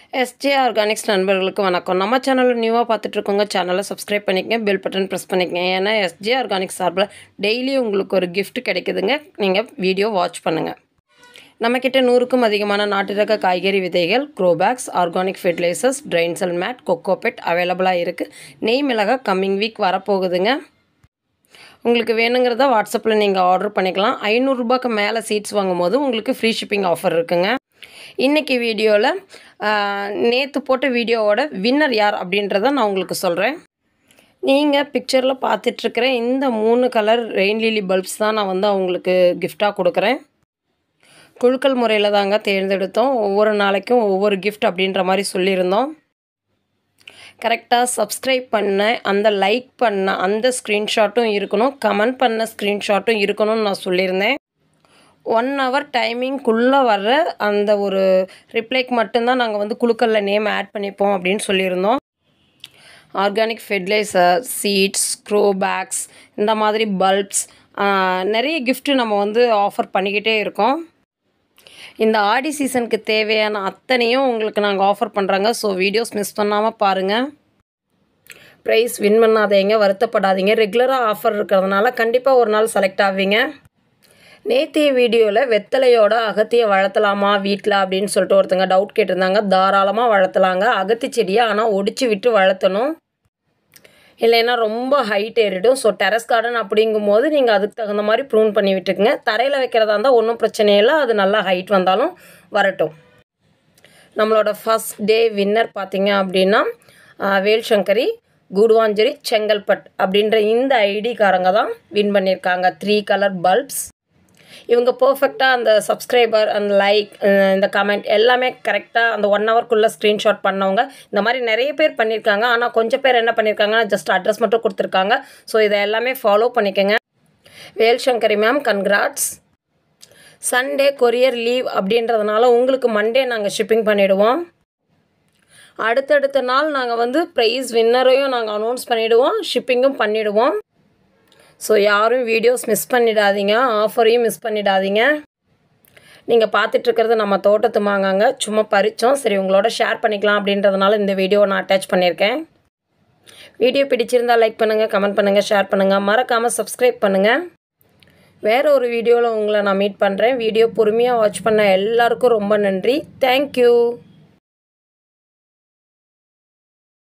SJ organics நண்பர்களுக்கு வணக்கம் நம்ம சேனலில் நியூவாக பார்த்துட்ருக்கோங்க சேனலை சப்ஸ்கிரைப் பண்ணிக்கங்க பெல் பட்டன் ப்ரெஸ் பண்ணிக்கங்க ஏன்னா எஸ்ஜே ஆர்கானிக்ஸ் சார்பில் டெய்லி உங்களுக்கு ஒரு gift கிடைக்குதுங்க நீங்கள் வீடியோ வாட்ச் பண்ணுங்கள் நம்மக்கிட்ட நூறுக்கும் அதிகமான நாட்டு ரக காய்கறி விதைகள் grow bags organic fertilisers drain cell mat cocopeat அவைலபிளாக இருக்குது நெய் மிளகாய் கம்மிங் வீக் வரப்போகுதுங்க உங்களுக்கு வேணுங்கிறத வாட்ஸ்அப்பில் நீங்கள் ஆர்டர் பண்ணிக்கலாம் ஐநூறுரூபாய்க்கு மேலே சீட்ஸ் வாங்கும்போது உங்களுக்கு ஃப்ரீ ஷிப்பிங் ஆஃபர் இருக்குங்க இன்றைக்கி வீடியோவில் நேற்று போட்ட வீடியோவோட வின்னர் யார் அப்படின்றத நான் உங்களுக்கு சொல்கிறேன் நீங்கள் பிக்சரில் பார்த்துட்ருக்கிற இந்த மூணு கலர் ரெயின் லிலி பல்ப்ஸ் தான் நான் வந்து அவங்களுக்கு கிஃப்டாக கொடுக்குறேன் குழுக்கள் முறையில் தாங்க தேர்ந்தெடுத்தோம் ஒவ்வொரு நாளைக்கும் ஒவ்வொரு கிஃப்ட் அப்படின்ற மாதிரி சொல்லியிருந்தோம் கரெக்டாக சப்ஸ்கிரைப் பண்ண அந்த லைக் பண்ண அந்த ஸ்க்ரீன்ஷாட்டும் இருக்கணும் கமெண்ட் பண்ண ஸ்க்ரீன்ஷாட்டும் இருக்கணும்னு நான் சொல்லியிருந்தேன் ஒன் ஹவர் டைமிங்குள்ளே வர்ற அந்த ஒரு ரிப்ளைக்கு மட்டும்தான் நாங்கள் வந்து குழுக்களில் நேம் ஆட் பண்ணிப்போம் அப்படின்னு சொல்லியிருந்தோம் organic fertiliser seeds grow bags இந்த மாதிரி பல்ப்ஸ் நிறைய கிஃப்ட்டு நம்ம வந்து ஆஃபர் பண்ணிக்கிட்டே இருக்கோம் இந்த ஆடி சீசனுக்கு தேவையான அத்தனையும் உங்களுக்கு நாங்கள் ஆஃபர் பண்ணுறாங்க ஸோ வீடியோஸ் மிஸ் பண்ணாமல் பாருங்கள் ப்ரைஸ் வின் பண்ணாதீங்க வருத்தப்படாதீங்க ரெகுலராக ஆஃபர் இருக்கிறதுனால கண்டிப்பாக ஒரு நாள் செலக்ட் ஆவீங்க நேத்திய வீடியோவில் வெத்தலையோட அகத்தியை வளர்த்தலாமா வீட்டில் அப்படின்னு சொல்லிட்டு ஒருத்தங்க டவுட் கேட்டிருந்தாங்க தாராளமாக வளர்த்தலாங்க அகத்தி செடியை ஆனால் ஒடிச்சு விட்டு வளர்த்தணும் இல்லைன்னா ரொம்ப ஹைட் ஏறிடும் ஸோ டெரஸ் கார்டன் அப்படிங்கும்போது நீங்கள் அதுக்கு தகுந்த மாதிரி ப்ரூன் பண்ணி விட்டுக்குங்க தரையில் வைக்கிறதா இருந்தால் ஒன்றும் பிரச்சனை இல்லை அது நல்லா ஹைட் வந்தாலும் வரட்டும் நம்மளோட ஃபஸ்ட் டே வின்னர் பார்த்தீங்க அப்படின்னா வேல்சங்கரி குடுவாஞ்சேரி செங்கல்பட் அப்படின்ற இந்த ஐடிக்காரங்க தான் வின் பண்ணியிருக்காங்க த்ரீ கலர் பல்ப்ஸ் இவங்க பர்ஃபெக்டாக அந்த சப்ஸ்கிரைபர் அந்த லைக் இந்த கமெண்ட் எல்லாமே கரெக்டாக அந்த ஒன் ஹவர்க்குள்ளே ஸ்க்ரீன்ஷாட் பண்ணவங்க இந்த மாதிரி நிறைய பேர் பண்ணியிருக்காங்க ஆனால் கொஞ்சம் பேர் என்ன பண்ணியிருக்காங்கன்னா ஜஸ்ட் அட்ரஸ் மட்டும் கொடுத்துருக்காங்க ஸோ இதை எல்லாமே ஃபாலோ பண்ணிக்கோங்க Velsankari ma'am congrats Sunday courier leave அப்படின்றதுனால உங்களுக்கு மண்டே நாங்கள் ஷிப்பிங் பண்ணிவிடுவோம் அடுத்தடுத்த நாள் நாங்கள் வந்து ப்ரைஸ் வின்னரையும் நாங்கள் அனௌன்ஸ் பண்ணிவிடுவோம் ஷிப்பிங்கும் பண்ணிவிடுவோம் ஸோ யாரும் வீடியோஸ் மிஸ் பண்ணிடாதீங்க ஆஃபரையும் மிஸ் பண்ணிடாதீங்க நீங்கள் பார்த்துட்ருக்கிறது நம்ம தோட்டத்து மாங்காங்க சும்மா பறித்தோம் சரி உங்களோட ஷேர் பண்ணிக்கலாம் அப்படின்றதுனால இந்த வீடியோவை நான் அட்டாச் பண்ணியிருக்கேன் வீடியோ பிடிச்சிருந்தா லைக் பண்ணுங்கள் கமெண்ட் பண்ணுங்கள் ஷேர் பண்ணுங்கள் மறக்காமல் சப்ஸ்கிரைப் பண்ணுங்கள் வேறு ஒரு வீடியோவில் உங்களை நான் மீட் பண்ணுறேன் வீடியோ பொறுமையாக வாட்ச் பண்ண எல்லாருக்கும் ரொம்ப நன்றி தேங்க்யூ